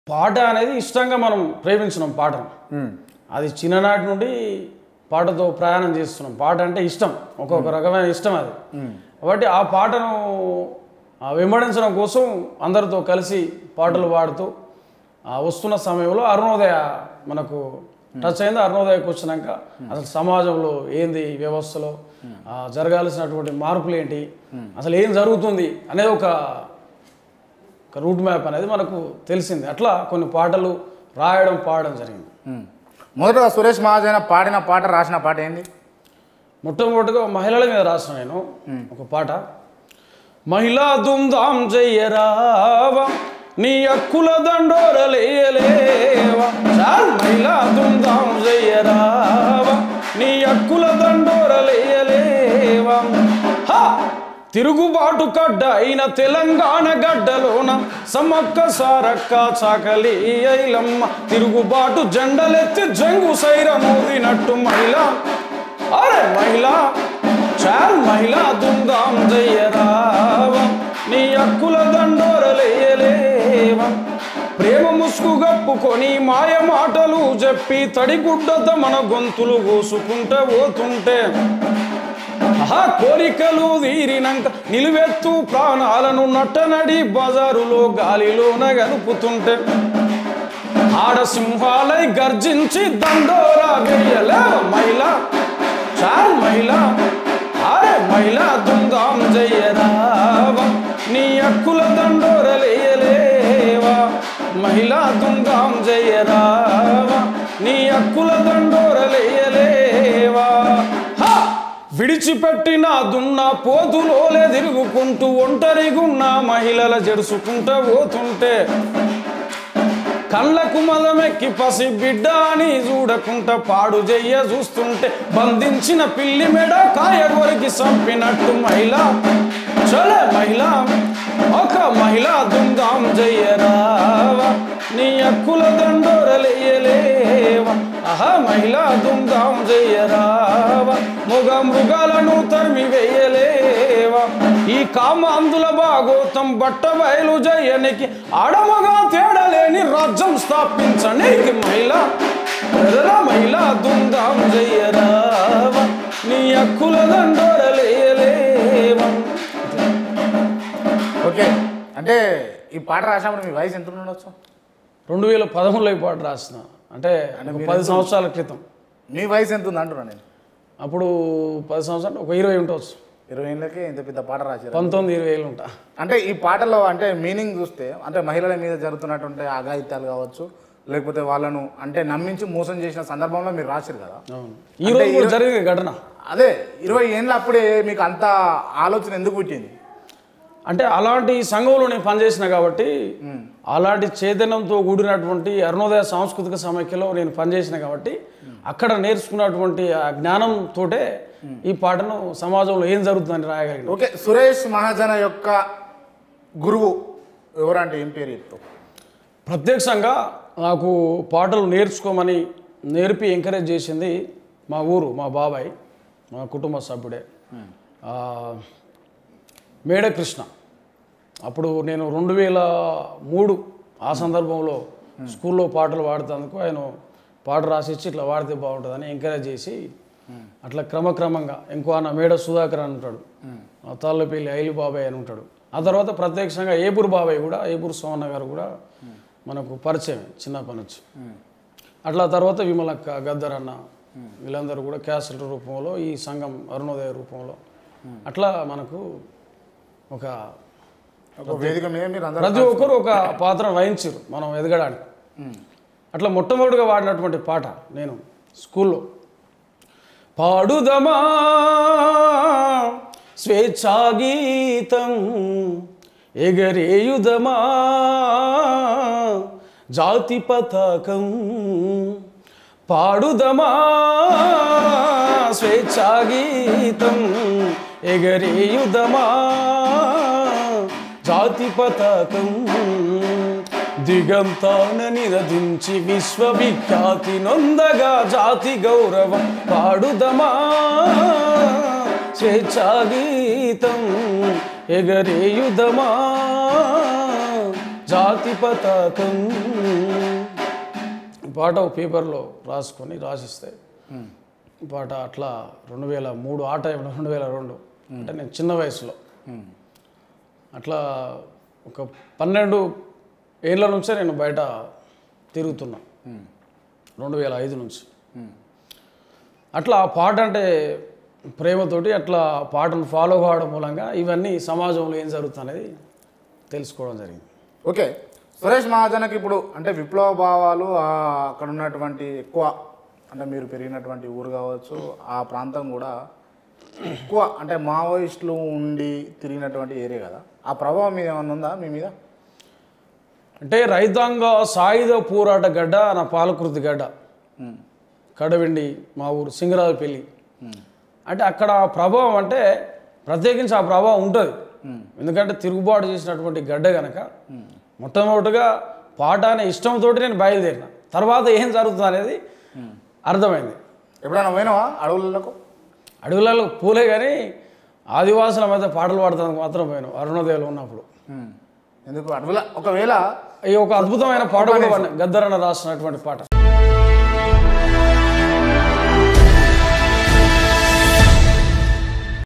పాట అనేది ఇష్టంగా మనం ప్రేమించినాం పాటను అది చిన్ననాటి నుండి పాటతో ప్రయాణం చేస్తున్నాం పాట అంటే ఇష్టం ఒక్కొక్క రకమైన ఇష్టం అది కాబట్టి ఆ పాటను ఆ, వెంబడించడం కోసం అందరితో కలిసి పాటలు పాడుతూ ఆ, వస్తున్న సమయంలో అరుణోదయ మనకు టచ్ అయింది అరుణోదయకు వచ్చినాక అసలు సమాజంలో ఏంది ఈ వ్యవస్థలో ఆ, జరగాల్సినటువంటి మార్పులు ఏంటి అసలు ఏం జరుగుతుంది అనేది ఒక ఒక రూట్ మ్యాప్ అనేది మనకు తెలిసింది అట్లా కొన్ని పాటలు రాయడం పాడడం జరిగింది ఉమ్. మొదటగా సురేష్ మహాజన పాడిన పాట రాసిన పాట ఏంది మొట్టమొదటిగా మహిళల మీద రాసిన నేను ఒక పాట మహిళా దుమ్దాం చెయ్యరావా నీ అక్కుల దండోరలేయలేవా చాల్ మహిళా దుమ్దాం చెయ్యరావా నీ అక్కుల దండోరలేయలేవా హా తిరుగుబాటు కడ్డ అయిన తెలంగాణ గడ్డలోన సమ్మక్క సారక్క చాకలి ఐలమ్మ తిరుగుబాటు జెండలెత్తి జంగు సైర మోదినట్టు మహిళ అరే మహిళ చాల్ మహిళ దుందాం జయ్యరావ నీ అక్కుల దండోరలేయలేవ ప్రేమ ముసుగు గప్పుకొని మాయ మాటలు చెప్పి తడిగుడ్డతో మన గొంతులు కోసుకుంటే పోతుంటే ఆహా కోరికలు తీరినాక నిలువెత్తు ప్రాణాలను నట్టనడి బజారులో గాలిలోన గలుపుతుంటే ఆడ సింహాలై గర్జించి దండోరా వేయలే మహిళ చాల్ మహిళ అరే మహిళ దుందాం జయ్యరావా నీ అక్కుల దండోరలేయలేవా మహిళ దుందాం జయ్యరావా నీ అక్కుల దండోరలేయలేవా హా! విడిచిపెట్టిన దున్న పోతులోలే తిరుగుకుంటూ ఒంటరిగున్న మహిళల జడుసుకుంటూ పోతుంటే కళ్ళకు మదమెక్కి పసి బిడ్డ అని చూడకుంట పాడు చెయ్య చూస్తుంటే బంధించిన పిల్లి మెడ కాయ కొరికి చంపినట్టు మహిళ చలే మహిళ ఒక మహిళ దుందాం జయ్యరావా నీ అక్కుల దండోరలేయలేవా ఆహా మహిళ దుందాం జయ్యరావా మొగ మృగాలను తరిమి వేయలేవా ఈ కామ అందుల భాగోతం బట్ట బయలు జయనికి ఆడమగా తేడలేని రాజ్యం స్థాపించనీకి మహిళ ప్రజల మహిళ దుందాం జయ్యరావా నీ అక్కుల దండోరలేయలేవా ఓకే అంటే ఈ పాట రాసినప్పుడు మీ వయసు ఎంత ఉండొచ్చు రెండు వేల పదమూడులో ఈ పాట రాసిన అంటే ఒక పది సంవత్సరాల క్రితం మీ వయసు ఎంత ఉంది అంటున్నా నేను అప్పుడు పది సంవత్సరాలు ఒక ఇరవై ఉండవచ్చు ఇరవై ఏళ్ళకి ఇంత పెద్ద పాట రాశారు పంతొమ్మిది ఇరవై ఏళ్ళు ఉంటా అంటే ఈ పాటలో అంటే మీనింగ్ చూస్తే అంటే మహిళల మీద జరుగుతున్నటువంటి అఘాయిత్యాలు కావచ్చు లేకపోతే వాళ్ళను అంటే నమ్మించి మోసం చేసిన సందర్భంలో మీరు రాశారు కదా అవును ఈ రోజు కూడా జరిగింది ఘటన అదే ఇరవై ఏళ్ళ అప్పుడే మీకు అంత ఆలోచన ఎందుకు పుట్టింది అంటే అలాంటి సంఘంలో నేను పనిచేసిన కాబట్టి అలాంటి చైతన్యంతో కూడినటువంటి అరుణోదయ సాంస్కృతిక సమైక్యలో నేను పనిచేసిన కాబట్టి అక్కడ నేర్చుకున్నటువంటి ఆ జ్ఞానంతోటే ఈ పాటను సమాజంలో ఏం జరుగుతుందని రాయగలిగిన ఓకే సురేష్ మహాజన యొక్క గురువు ఎవరంటే ఏం పేరు చెప్తావు ప్రత్యక్షంగా నాకు పాటలు నేర్చుకోమని నేర్పి ఎంకరేజ్ చేసింది మా ఊరు మా బాబాయ్ మా కుటుంబ సభ్యుడే ఆ, మేడకృష్ణ అప్పుడు నేను రెండు వేల మూడు ఆ సందర్భంలో స్కూల్లో పాటలు పాడుతందుకు ఆయన పాట రాసిచ్చి ఇట్లా పాడితే బాగుంటుందని ఎంకరేజ్ చేసి అట్లా క్రమక్రమంగా ఇంకో అన్న మేడ సుధాకర్ అని ఉంటాడు ఆ తాళ్ళపల్లి ఐలు బాబాయ్ అని ఉంటాడు ఆ తర్వాత ప్రత్యక్షంగా ఏపూరు బాబాయ్ కూడా ఏపూరు సోమన్న గారు కూడా మనకు పరిచయం చిన్నప్పటి నుంచి అట్లా తర్వాత విమలక్క గద్దర్ అన్న వీళ్ళందరూ కూడా క్యాసెట్ రూపంలో ఈ సంఘం అరుణోదయ రూపంలో అట్లా మనకు ఒక ఒక వేదిక మీద మీరు అందరూ ప్రతి ఒక్కరు ఒక పాత్ర వహించారు మనం ఎదగడానికి అట్లా మొట్టమొదటిగా వాడినటువంటి పాట నేను స్కూల్లో పాడుదమా స్వేచ్ఛాగీతం ఎగరేయుదమా జాతి పతాకం పాడుదమా స్వేచ్ఛాగీతం ఎగరేయుదమా జాతి పతాకం దిగంతాన నిరదించి విశ్వవిఖ్యాతి నొందగా జాతి గౌరవం పాడుదమా స్వేచ్ఛాగీతం ఎగరేయుదమా జాతి పతాకం ఈ పాట ఒక పేపర్లో రాసుకొని రాసిస్తే ఈ పాట అట్లా రెండు వేల మూడు ఆ టైంలో రెండు వేల రెండు అంటే నేను చిన్న వయసులో అట్లా ఒక పన్నెండు ఏళ్ళ నుంచే నేను బయట తిరుగుతున్నా రెండు వేల ఐదు నుంచి అట్లా ఆ పాట అంటే ప్రేమతోటి అట్లా పాటను ఫాలో కావడం మూలంగా ఇవన్నీ సమాజంలో ఏం జరుగుతుంది తెలుసుకోవడం జరిగింది ఓకే సురేష్ మహాజనకి ఇప్పుడు అంటే విప్లవ భావాలు ఆ అక్కడ ఉన్నటువంటి ఎక్కువ అంటే మీరు పెరిగినటువంటి ఊరు కావచ్చు ఆ ప్రాంతం కూడా ఎక్కువ అంటే మావోయిస్టులు ఉండి తిరిగినటువంటి ఏరియా కదా ఆ ప్రభావం మీద ఏమన్నా ఉందా మీ మీద అంటే రైతాంగ సాయుధ పోరాట గడ్డ నా పాలకృతి గడ్డ ఉమ్. కడవిండి మా ఊరు సింగరాజపల్లి అంటే అక్కడ ఆ ప్రభావం అంటే ప్రత్యేకించి ఆ ప్రభావం ఉంటుంది ఎందుకంటే తిరుగుబాటు చేసినటువంటి గడ్డ గనక మొట్టమొదటిగా పాట అనే ఇష్టంతో నేను బయలుదేరిన తర్వాత ఏం జరుగుతుంది అనేది అర్థమైంది ఎప్పుడైనా పోయినావా అడవులకు అడవులలో పూలే కానీ ఆదివాసుల మధ్య పాటలు పాడతానికి మాత్రం పోయాను అరుణోదయలో ఉన్నప్పుడు ఉమ్. ఎందుకు అడవుల ఒకవేళ ఈ ఒక అద్భుతమైన పాట కూడా పాడిన. గద్దరన్న రాసినటువంటి పాట